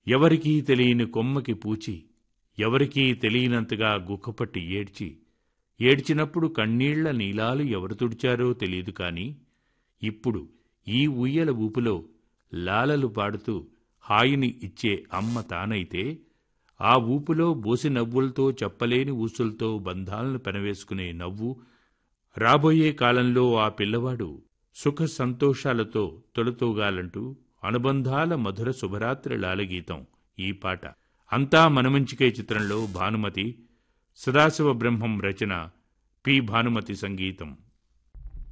ఎవరికీ తెలియని కొమ్మకి పూచి ఎవరికీ తెలియనంతగా గుక్కపట్టి ఏడ్చి ఏడ్చినప్పుడు కన్నీళ్ల నీలాలు ఎవరు తుడిచారో తెలియదు కాని ఇప్పుడు ఈ ఉయ్యల ఊపులో లాలలు పాడుతూ హాయిని ఇచ్చే అమ్మ తానైతే ఆ ఊపులో బోసి నవ్వులతో చెప్పలేని ఊసులతో బంధాలను పెనవేసుకునే నవ్వు రాబోయే కాలంలో ఆ పిల్లవాడు సుఖ సంతోషాలతో తొలతూగాలంటూ అనుబంధాల మధుర శుభరాత్రి లాలగీతం ఈ పాట అంతా మనమంచికే చిత్రంలో భానుమతి సదాశివ బ్రహ్మం రచన పి భానుమతి సంగీతం